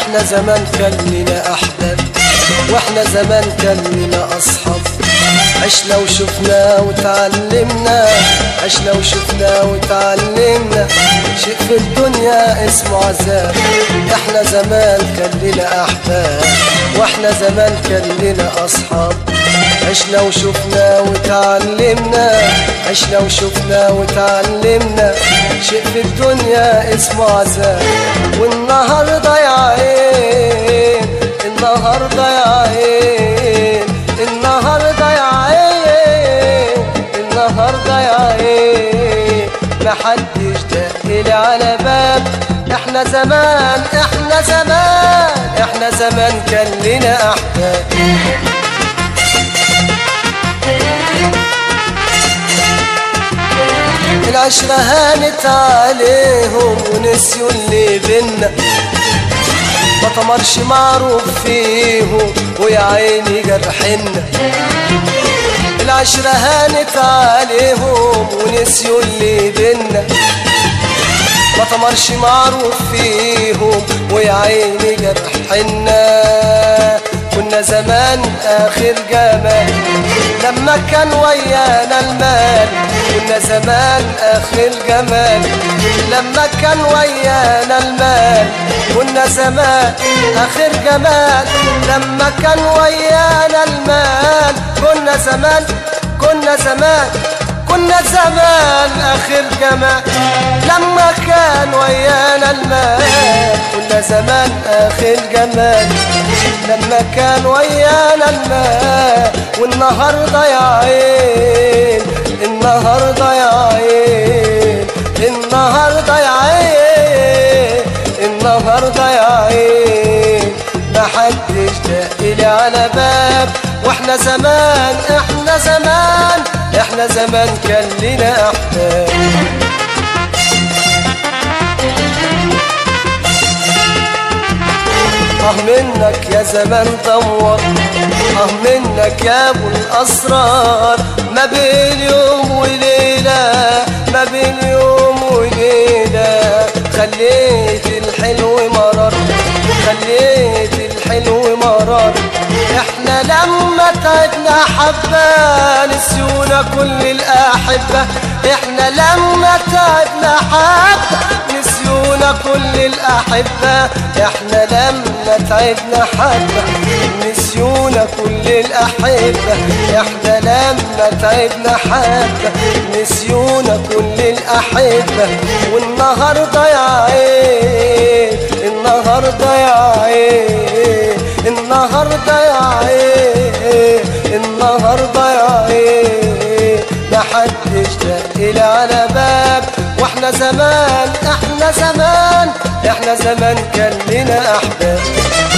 احنا زمان كان لنا احباب واحنا زمان كان لنا اصحاب عشنا وشفنا وتعلمنا عشنا وشفنا وتعلمنا شيء في الدنيا اسمه عذاب احنا زمان كان لنا احباب واحنا زمان كان لنا اصحاب عشنا وشفنا وتعلمنا عشنا وشفنا وتعلمنا شيء في الدنيا اسمه عذاب والنهارده يا عين النهارده يا عين النهارده يا عين النهارده يا عين محدش دقلي على باب احنا زمان احنا زمان احنا زمان كان لنا احباب العشرة هانت عليهم ونسيوا اللي بينا ما طمرش معروف فيهم ويا عيني جرحنا العشرة هانت عليهم ونسيوا اللي بينا ما طمرش معروف فيهم ويا عيني جرحنا كنا زمان آخر جمال لما كان ويانا المال كنا زمان آخر جمال لما كان ويانا المال كنا زمان آخر جمال لما كان ويانا المال كنا زمان كنا زمان كنا زمان آخر جمال لما كان ويانا المال كنا زمان آخر جمال لما كان ويانا المال والنهارده يا عين النهارده يا عين النهارده يا عين النهارده يا عين محدش دقلي على باب واحنا زمان احنا زمان احنا زمان كان لنا احباب اه منك يا زمان دور اه منك يا ابو الاسرار ما بين يوم وليله ما بين يوم وليله خليت الحلو مرار خليت الحلو مرار احنا لما تعبنا حبة نسيونا كل الأحبة احنا لما تعبنا حبة نسيونا كل الأحبة احنا لما تعبنا حبة نسيونا كل الأحبة احنا لما تعبنا حبة نسيونا كل الأحبة والنهاردة يا عين النهاردة يا عين النهاردة يا عين النهاردة يا عين محدش دقلي على باب واحنا زمان احنا زمان احنا زمان كان لنا احباب